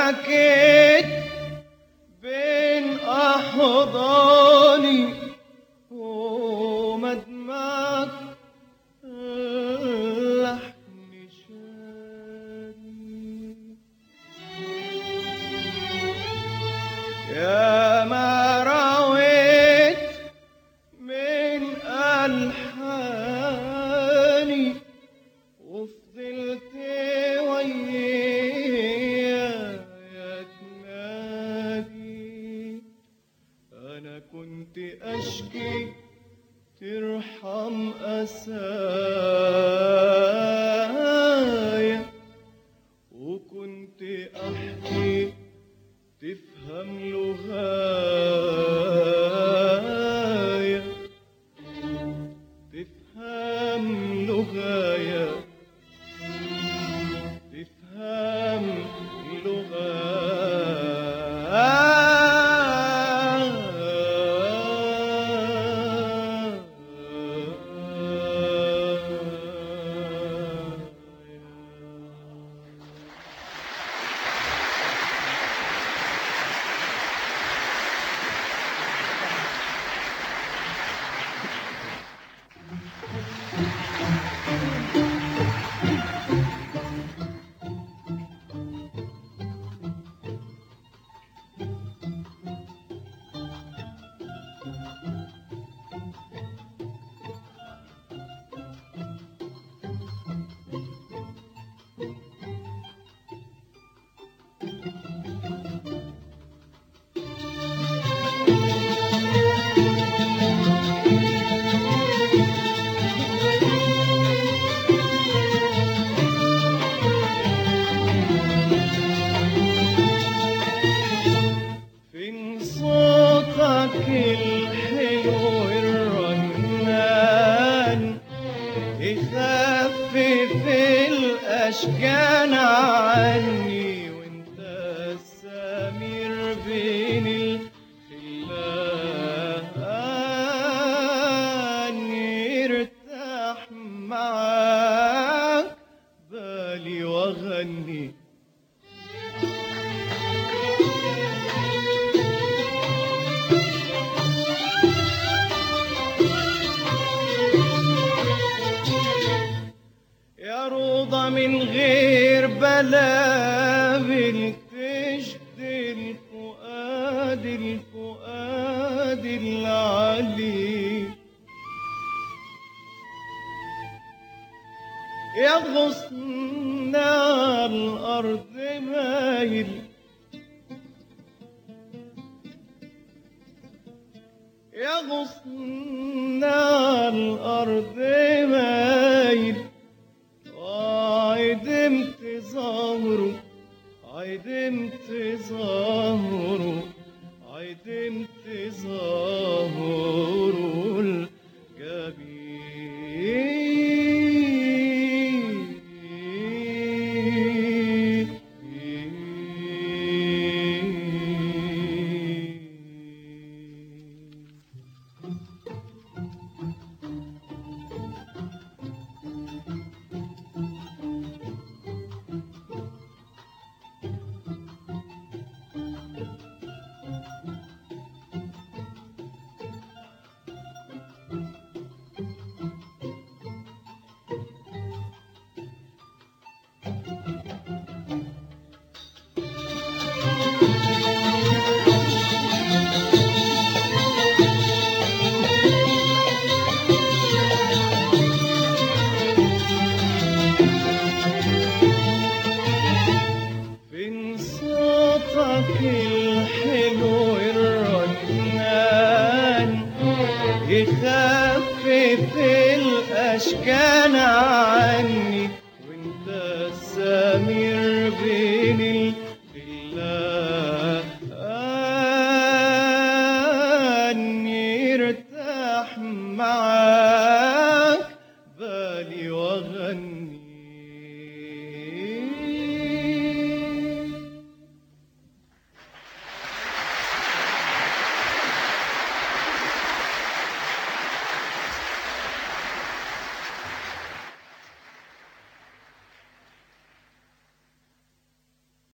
بكيت بين أحضاني ومدمعك لحن شاري يا ما رويت من ألحاني وفضلت ويايا تنادي أنا كنت أشكي ترحم أسايا وكنت أحكي تفهم لغايا تفهم لغايا تفهم لغايا فين صوتك الحلو الرنان يخفف الأشجان عني وانت السمير بين الخلان يرتاح معاك بالي وغني يا روضة من غير بلابل تشدي الفؤاد الفؤاد العلي يا غصن على الأرض مايل يا غصن على الأرض مايل عدمت ظهره عدمت ظهره عدمت ظهره الجميل فين صوتك الحلو الرنان يخفف الأشكال عني